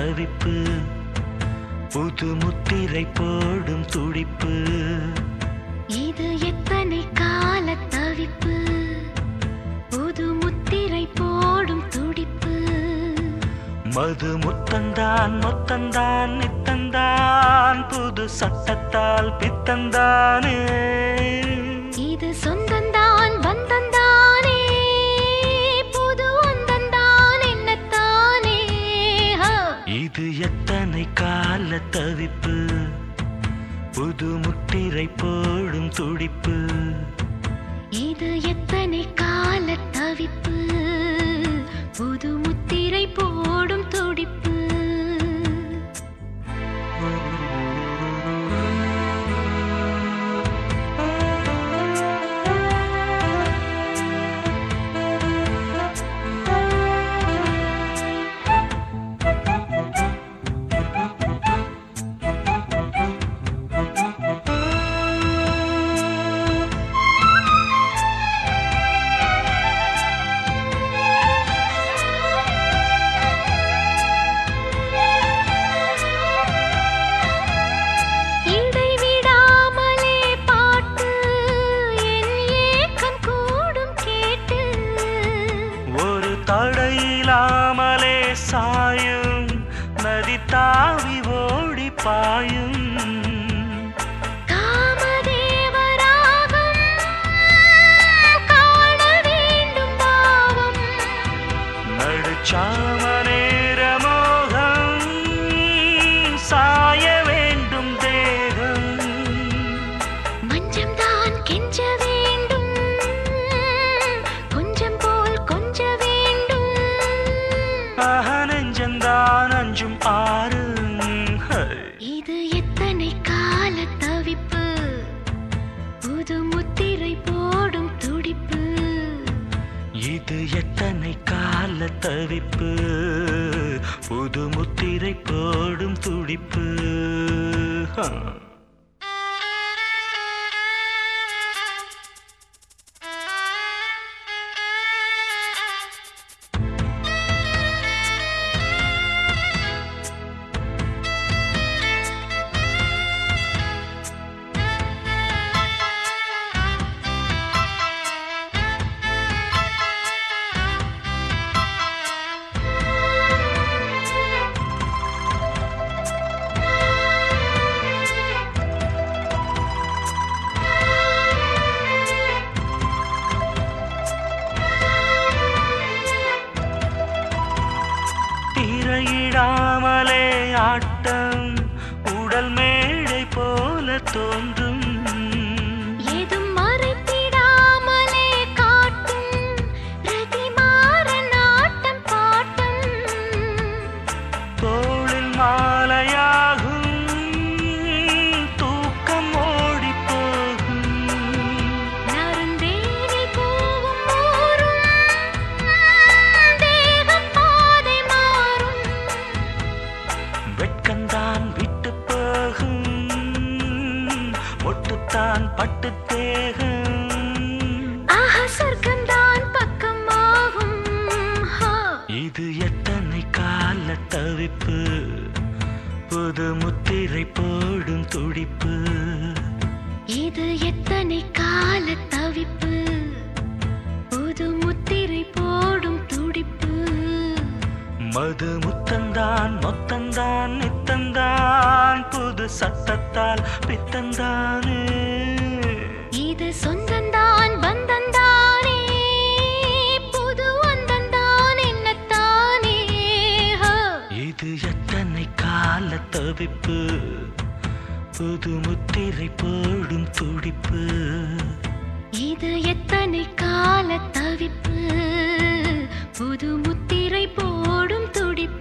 தவிப்பு புது முத்திரை போடும் துடிப்பு இது எத்தனை கால தவிப்பு புது முத்திரை போடும் துடிப்பு மது முத்தந்தான் மொத்தந்தான் நித்தந்தான் புது சட்டத்தால் பித்தந்தானே இது சொந்தந்தான் பந்தந்தானே புது ஒந்தந்தான் என்னத்தானே ஹா. இது எத்தனை கால தவிப்பு புது முத்திரை போடும் துடிப்பு இது எத்தனை கால தவிப்பு புது முத்திரை போடும் துடிப்பு இடைவிடாமலே பாட்டு என் ஏக்கம் கூடும் கேட்டு ஒரு தடையிலாமலே சாயும் நதி தாவி ஓடி பாயும் காமதேவராகம் காண வேண்டும் பாவம் நடுச்சாம நேர மோகம் சாய வேண்டும் தேகம் மஞ்சம்தான் கெஞ்ச வேண்டும் கொஞ்சம் போல் கொஞ்ச வேண்டும் ஆஹ நெஞ்சந்தான் அஞ்சும் ஆறு ஹை. இது எத்தனை கால தவிப்பு புது முத்திரை போடும் துடிப்பு இது எத்தனை கால தவிப்பு புது முத்திரை போடும் துடிப்பு ஹா. திரையிடாமலே ஆட்டம் உடல் மேடை போல தோன்றும் ஏதும் மறைத்திடாமலே காட்டும் ரதிமாற நாட்டம் பாட்டம் தோளில் மாலையாகும் தூக்கம் ஓடி போகும் நறுந்தேனில் பூவும் ஊரும் தேகம் பாதை மாறும் வெட்கந்தான் விட்டு போகும் மொட்டுத்தான் பட்டு தேகம் ஆஹ சொர்க்கம்தான் பக்கமாகும் ஹா. இது எத்தனை கால தவிப்பு புது முத்திரை போடும் துடிப்பு இது எத்தனை கால தவிப்பு புது முத்திரை போடும் துடிப்பு மது முத்தந்தான் மொத்தந்தான் நித்தந்தான் புது சட்டத்தால் பித்தந்தானே இது சொந்தந்தான் பந்தந்தானே புது வந்தந்தான் என்னத்தானே ஹோ. இது எத்தனை கால தவிப்பு புது முத்திரை போடும் துடிப்பு இது எத்தனை கால தவிப்பு புது முத்திரை போடும் துடிப்பு